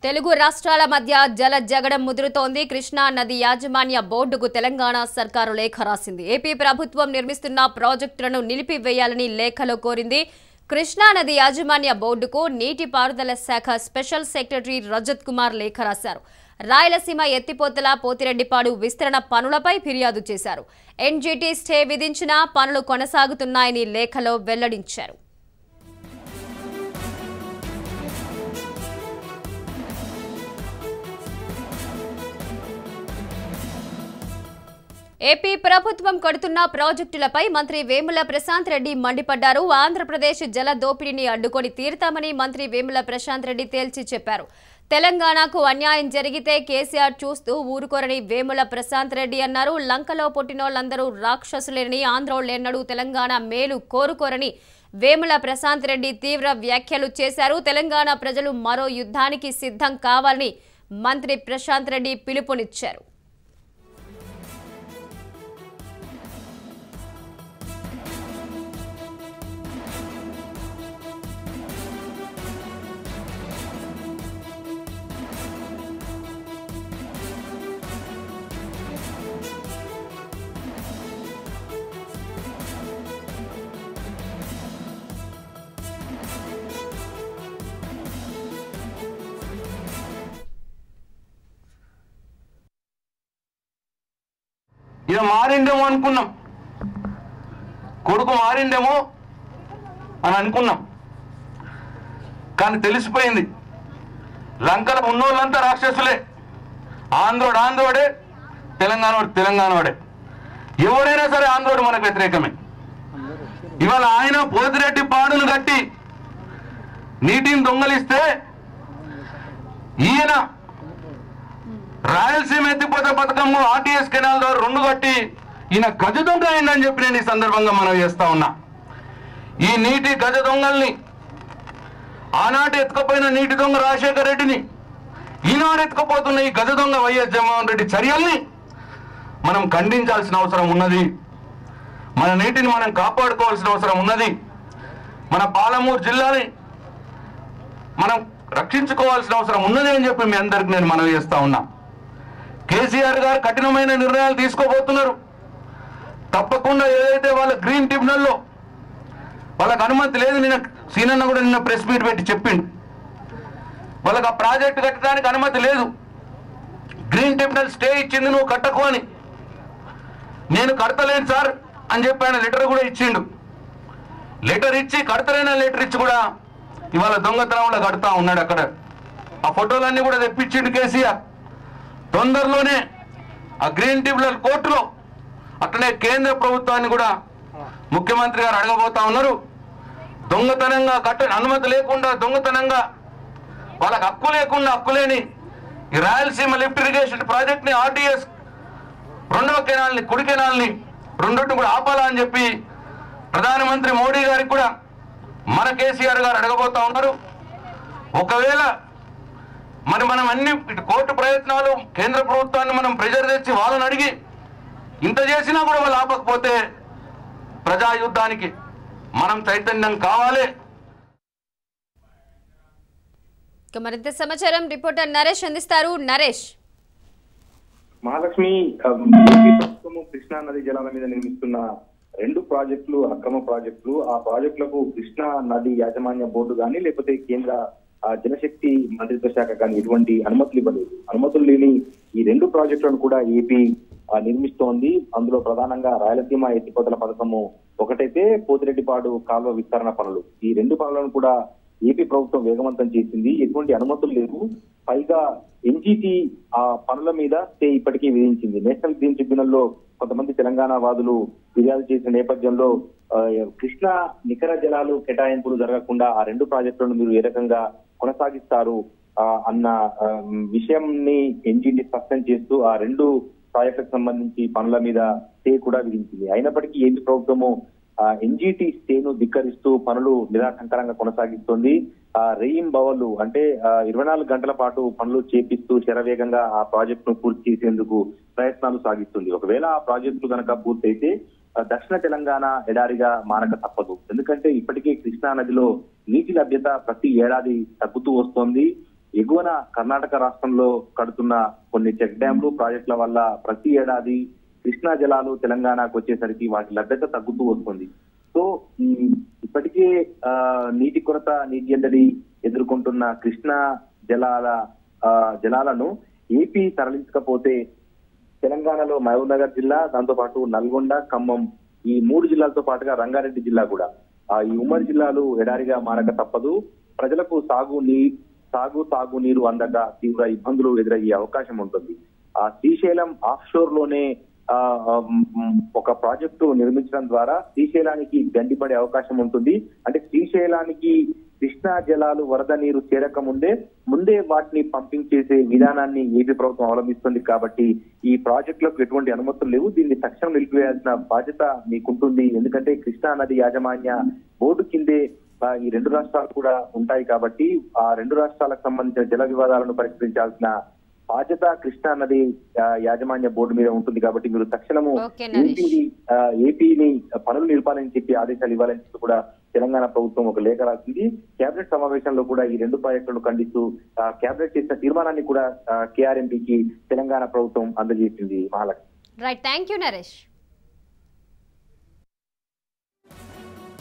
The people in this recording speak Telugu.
తెలుగు రాష్ట్రాల మధ్య జల జగడం ముదురుతోంది కృష్ణా నది యాజమాన్య బోర్డుకు తెలంగాణ సర్కారు లేఖ రాసింది ఏపీ ప్రభుత్వం నిర్మిస్తున్న ప్రాజెక్టులను నిలిపివేయాలని లేఖలో కోరింది కృష్ణా నది యాజమాన్య బోర్డుకు నీటిపారుదల శాఖ స్పెషల్ సెక్రటరీ రజత్ కుమార్ లేఖ రాశారు రాయలసీమ ఎత్తిపోతల పోతిరెడ్డిపాడు విస్తరణ పనులపై ఫిర్యాదు చేశారు ఎన్జీటీ స్టే విధించినా పనులు కొనసాగుతున్నాయని లేఖలో వెల్లడించారు ఏపీ ప్రభుత్వం కడుతున్న ప్రాజెక్టులపై మంత్రి వేముల ప్రశాంత్ రెడ్డి మండిపడ్డారు ఆంధ్రప్రదేశ్ జల దోపిడీని అడ్డుకొని తీరుతామని మంత్రి వేముల ప్రశాంత్ రెడ్డి తేల్చి చెప్పారు తెలంగాణకు అన్యాయం జరిగితే కేసీఆర్ చూస్తూ ఊరుకోరని వేముల ప్రశాంత్ రెడ్డి అన్నారు లంకలో పుట్టినోళ్లందరూ రాక్షసులేనని ఆంధ్రోళ్లెన్నడూ తెలంగాణ మేలు కోరుకోరని వేముల ప్రశాంత్ రెడ్డి తీవ్ర వ్యాఖ్యలు చేశారు తెలంగాణ ప్రజలు మరో యుద్ధానికి సిద్ధం కావాలని మంత్రి ప్రశాంత్ రెడ్డి పిలుపునిచ్చారు ఇక మారిండేమో అనుకున్నాం కొడుకు మారిండేమో అని అనుకున్నాం కానీ తెలిసిపోయింది లంకలో ఉన్నోళ్ళంతా రాక్షసులే ఆంధ్రోడు ఆంధ్రోడే తెలంగాణోడు తెలంగాణోడే ఎవడైనా సరే ఆంధ్రోడు మనకు వ్యతిరేకమే ఇవాళ ఆయన పోతిరెడ్డి పాడును కట్టి నీటిని దొంగలిస్తే ఈయన రాయలసీమ ఎత్తిపోతే పథకము ఆర్టీఎస్ కెనాల్ ద్వారా రెండు కట్టి ఈయన గజ దొంగ అయిందని చెప్పి నేను ఈ సందర్భంగా మనం చేస్తా ఉన్నా ఈ నీటి గజ దొంగల్ని ఆనాటి ఎత్తుకపోయిన నీటి దొంగ రాజశేఖర రెడ్డిని ఈనాడు ఎత్తుకపోతున్న ఈ గజ దొంగ వైఎస్ జగన్మోహన్ రెడ్డి చర్యల్ని మనం ఖండించాల్సిన అవసరం ఉన్నది మన నీటిని మనం కాపాడుకోవాల్సిన అవసరం ఉన్నది మన పాలమూరు జిల్లాని మనం రక్షించుకోవాల్సిన అవసరం ఉన్నది అని చెప్పి మీ అందరికి నేను మనవి చేస్తా ఉన్నా కేసీఆర్ గారు కఠినమైన నిర్ణయాలు తీసుకోబోతున్నారు తప్పకుండా ఏదైతే వాళ్ళ గ్రీన్ ట్రిబ్యునల్లో వాళ్ళకి అనుమతి లేదు నిన్న సీనన్న కూడా నిన్న ప్రెస్ మీట్ పెట్టి చెప్పిండు వాళ్ళకి ఆ ప్రాజెక్టు కట్టడానికి అనుమతి లేదు గ్రీన్ ట్రిబ్యునల్ స్టే ఇచ్చింది నువ్వు కట్టకు అని నేను కడతలేను సార్ అని చెప్పి ఆయన లెటర్ కూడా ఇచ్చిండు లెటర్ ఇచ్చి కడతలేన లెటర్ ఇచ్చి కూడా ఇవాళ దొంగతనంలో కడతా ఉన్నాడు అక్కడ ఆ ఫోటోలన్నీ కూడా తెప్పించిండు కేసీఆర్ తొందరలోనే ఆ గ్రీన్ ట్రిబ్యునల్ కోర్టులో అట్లనే కేంద్ర ప్రభుత్వాన్ని కూడా ముఖ్యమంత్రి గారు అడగబోతా ఉన్నారు దొంగతనంగా కట్ట అనుమతి లేకుండా దొంగతనంగా వాళ్ళకి హక్కు లేకుండా హక్కు లేని ఈ రాయలసీమ లిఫ్ట్ ఇరిగేషన్ ప్రాజెక్ట్ ని ఆర్టీఎస్ రెండవ కెనాల్ని కుడి కెనాల్ని రెండోటి కూడా ఆపాలా అని చెప్పి ప్రధానమంత్రి మోడీ గారికి కూడా మన కేసీఆర్ గారు అడగబోతా ఉన్నారు ఒకవేళ మరి మనం అన్ని ఇటు కోర్టు ప్రయత్నాలు కేంద్ర ప్రభుత్వాన్ని మనం ప్రెజర్ తెచ్చి వాళ్ళని అడిగి ఇంత చేసినా కూడా వాళ్ళు ఆపకపోతే ప్రజా యుద్ధానికి మనం చైతన్యం కావాలి ఇక మరింత సమాచారం రిపోర్టర్ నరేష్ అందిస్తారు నరేష్ మహాలక్ష్మి ఆ, ఏపీ ప్రభుత్వము కృష్ణా నది జలాల మీద నిర్మిస్తున్న రెండు ప్రాజెక్టులు అక్రమ ప్రాజెక్టులు ఆ ప్రాజెక్టులకు కృష్ణా నది యాజమాన్య బోర్డు కానీ లేకపోతే కేంద్ర ఆ, జలశక్తి మంత్రిత్వ శాఖ కానీ ఎటువంటి అనుమతులు ఇవ్వలేదు అనుమతులు లేని ఈ రెండు ప్రాజెక్టులను కూడా ఏపీ ఆ, నిర్మిస్తోంది అందులో ప్రధానంగా రాయలసీమ ఎత్తిపోతల పథకము ఒకటైతే పోతిరెడ్డిపాడు కాలువ విస్తరణ పనులు ఈ రెండు పనులను కూడా ఏపీ ప్రభుత్వం వేగవంతం చేసింది ఎటువంటి అనుమతులు లేవు పైగా ఎన్జిటి ఆ పనుల మీద స్టే ఇప్పటికీ విధించింది నేషనల్ గ్రీన్ ట్రిబ్యునల్ లో కొంతమంది తెలంగాణ వాదులు ఫిర్యాదు చేసిన నేపథ్యంలో ఆ, కృష్ణా నికర జలాలు కేటాయింపులు జరగకుండా ఆ రెండు ప్రాజెక్టులను మీరు ఏ రకంగా కొనసాగిస్తారు ఆ, అన్న ఆ, విషయంని ఎన్జిటి స్పష్టం చేస్తూ ఆ రెండు ప్రాజెక్టులకు సంబంధించి పనుల మీద స్టే కూడా విధించింది అయినప్పటికీ ఏపీ ప్రభుత్వము ఎన్జిటి స్టేను ధిక్కరిస్తూ పనులు నిరాటంకరంగా కొనసాగిస్తోంది ఆ రెయిన్ బవలు అంటే ఆ, ఇరవై నాలుగు గంటల పాటు పనులు చేపిస్తూ శరవేగంగా ఆ ప్రాజెక్ట్ ను పూర్తి చేసేందుకు ప్రయత్నాలు సాగిస్తుంది ఒకవేళ ఆ ప్రాజెక్టులు కనుక పూర్తయితే ఆ, దక్షిణ తెలంగాణ ఎడారిగా మారక తప్పదు ఎందుకంటే ఇప్పటికే కృష్ణా నదిలో నీటి లభ్యత ప్రతి ఏడాది తగ్గుతూ వస్తోంది ఎగువన కర్ణాటక రాష్ట్రంలో కడుతున్న కొన్ని చెక్ డ్యాంలు ప్రాజెక్టుల వల్ల ప్రతి ఏడాది కృష్ణా జలాలు తెలంగాణకు వచ్చేసరికి వాటి లభ్యత తగ్గుతూ వస్తుంది సో ఈ ఇప్పటికే ఆ, నీటి కొరత నీటి ఎద్దడి ఎదుర్కొంటున్న కృష్ణా జలాల ఆ, జలాలను ఏపీ తరలించకపోతే తెలంగాణలో మహబూబ్ నగర్ జిల్లా దాంతో పాటు నల్గొండ ఖమ్మం ఈ మూడు జిల్లాలతో పాటుగా రంగారెడ్డి జిల్లా కూడా ఆ ఈ ఉమ్మడి జిల్లాలు ఎడారిగా మారక తప్పదు ప్రజలకు సాగు నీ సాగు తాగు నీరు అందక తీవ్ర ఇబ్బందులు ఎదురయ్యే అవకాశం ఉంటుంది ఆ శ్రీశైలం ఆఫ్ షోర్ లోనే ఆ, ఆ, మ్, ఒక ప్రాజెక్టు నిర్మించడం ద్వారా శ్రీశైలానికి గండిపడే అవకాశం ఉంటుంది అంటే శ్రీశైలానికి కృష్ణా జలాలు వరద నీరు చేరక ముందే ముందే వాటిని పంపింగ్ చేసే విధానాన్ని ఏపీ ప్రభుత్వం అవలంబిస్తుంది కాబట్టి ఈ ప్రాజెక్టులకు ఎటువంటి అనుమతులు లేవు దీన్ని తక్షణం నిలిపివేయాల్సిన బాధ్యత మీకుంటుంది ఎందుకంటే కృష్ణా నది యాజమాన్య బోర్డు కిందే ఆ, ఈ రెండు రాష్ట్రాలు కూడా ఉంటాయి కాబట్టి ఆ రెండు రాష్ట్రాలకు సంబంధించిన జల వివాదాలను పరిష్కరించాల్సిన బాధ్యత కృష్ణా నది ఆ, యాజమాన్య బోర్డు మీద ఉంటుంది కాబట్టి మీరు తక్షణము ఓకే, నరేష్. ఏపీని ఆ, ఏపీని పనులు నిలపాలని చెప్పి ఆదేశాలు ఇవ్వాలని చెప్పి కూడా తెలంగాణ ప్రభుత్వం ఒక లేఖ రాసింది కేబినెట్ సమావేశంలో కూడా ఈ రెండు ప్రాజెక్టులను ఖండిస్తూ ఆ, కేబినెట్ చేసిన తీర్మానాన్ని కూడా కేఆర్ఎంపీకి తెలంగాణ ప్రభుత్వం అందజేసింది Mahalakshmi right thank you Naresh